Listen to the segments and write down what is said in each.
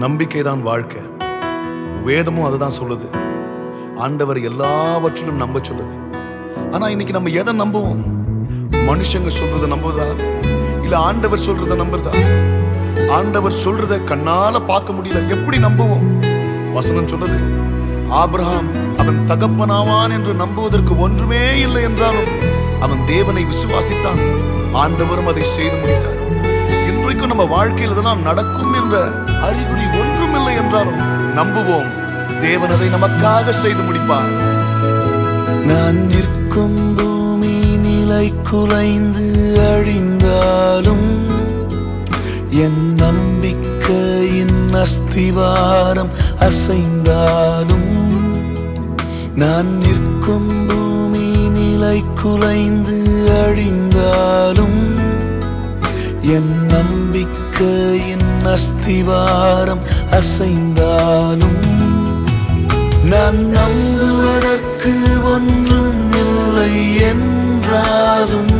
நம்பிக்கை தான் வாழ்க்கை வேதமும் அதுதான் சொல்லுது ஆண்டவர் எல்லாவற்றிலும் நம்ப சொல்லுது ஆனா இன்னைக்கு நம்ம எதை நம்புவோம் மனுஷங்க சொல்றத நம்புவதா இல்ல ஆண்டவர் சொல்றத நம்புறதா ஆண்டவர் சொல்றத கண்ணால பார்க்க முடியல எப்படி நம்புவோம் வசனம் சொல்லுது ஆபிரகாம் அவன் தகப்பனாவான் என்று நம்புவதற்கு ஒன்றுமே இல்லை என்றாலும் அவன் தேவனை விசுவாசித்தான் ஆண்டவரும் அதை செய்து முடித்தார் இன்றைக்கும் நம்ம வாழ்க்கையில் இதெல்லாம் நடக்கும் என்ற அறிகுறி ஒன்றும் இல்லை என்றாலும் நம்புவோம் தேவன் அதை நமக்காக செய்து முடிப்பார் நான் நிற்கும் பூமி நிலை குலைந்து அழிந்தாலும் என் நம்பிக்கையின் அஸ்திவாரம் அசைந்தாலும் நான் நிற்கும் பூமி நிலை குலைந்து அழிந்தாலும் என் நம்பிக்கையின் அஸ்திவாரம் அசைந்தாலும் நான் நம்புவதற்கு ஒன்றும் இல்லை என்றாலும்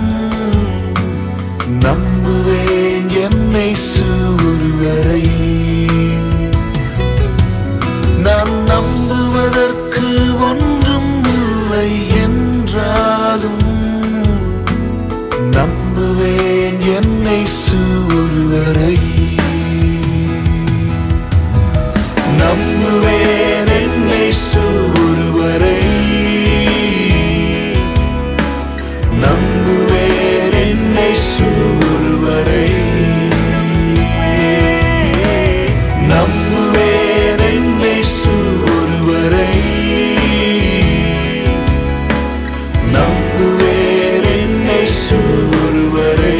நம்புவேன் என்னை ஒருவரை நான் நம்புவதற்கு ஒன்றும் இல்லை என்றாலும் நம்புவேன் என்னை ஒருவரை நம்புவேன் என்னை ஒருவரை நம்புவேன் என்னை ஒருவரை நம்புவேன் என்னை ஒருவரை நம்புவேன் என்னை ஒருவரை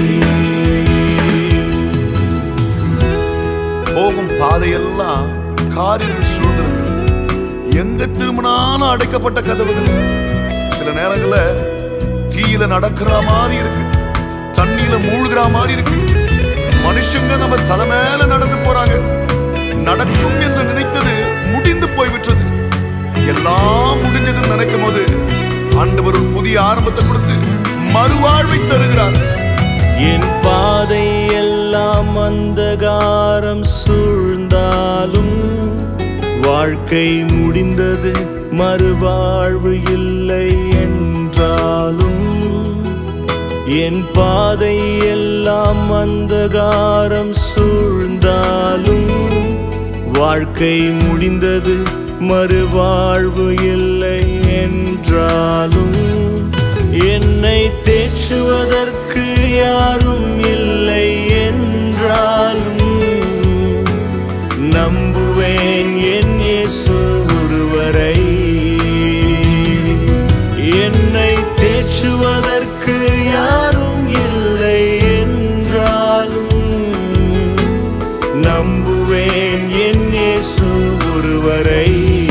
போகும் பாதையெல்லாம் காரில் சூழ்ந்திருக்கு எங்க திரும்பினாலும் அடைக்கப்பட்ட கதவுகள் சில நேரங்கள்ல தீயில நடக்கிற மாதிரி இருக்கு தண்ணியில மூழ்கிற மாதிரி இருக்கு மனுஷங்க நம்ம தலை மேல நடந்து போறாங்க நடக்கும் என்று நினைத்தது முடிந்து போய்விட்டது எல்லாம் முடிஞ்சதுன்னு நினைக்கும் போது ஆண்டவர் ஒரு புதிய ஆரம்பத்தை கொடுத்து மறுவாழ்வை தருகிறார் என் பாதை எல்லாம் அந்தகாரம் சூழ்ந்தாலும் வாழ்க்கை முடிந்தது மறுவாழ்வு இல்லை என்றாலும் என் பாதை எல்லாம் அந்தகாரம் சூழ்ந்தாலும் வாழ்க்கை முடிந்தது மறுவாழ்வு இல்லை என்றாலும் என்னை தேற்றுவதற்கு யாரும் இல்லை என்றாலும் நம்புவேன் என் இயேசு ஒருவரை என்னை தேற்றுவதற்கு யாரும் இல்லை என்றாலும் நம்புவேன் என் இயேசு ஒருவரை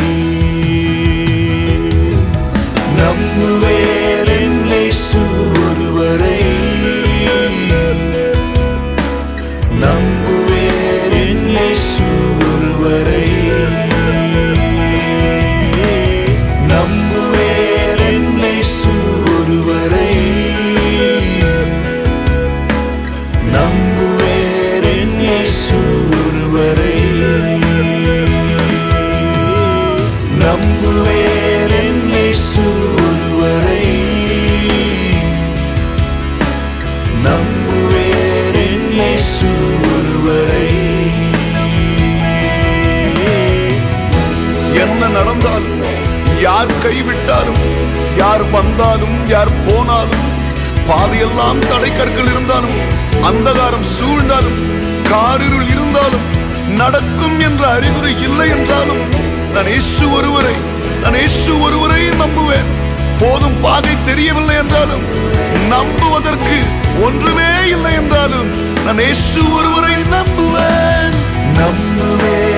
நம்புவேன் என் இயேசு ஒருவரை நம்புவேன் என் இயேசு ஒருவரை நம்புவேன் என் இயேசு ஒருவரை நம்புவேன் என் இயேசு ஒருவரை நம்புவேன் என் இயேசு ஒருவரை நம்புவேன் என் இயேசு ஒருவரை என்ன நடந்தாலும் யார் கைவிட்டாலும் யார் வந்தாலும் யார் போனாலும் பாதையெல்லாம் தடைக்கற்கள் இருந்தாலும் அந்தகாரம் சூழ்ந்தாலும் காரிருள் இருந்தாலும் நடக்கும் என்ற அறிகுறி இல்லை என்றாலும் நான் இயேசு ஒருவரை நான் இயேசு ஒருவரை நம்புவேன் போதும் பாதை தெரியவில்லை என்றாலும் நம்புவதற்கு ஒன்றுமே இல்லை என்றாலும் நான் இயேசு ஒருவரை நம்புவேன் நம்புவேன்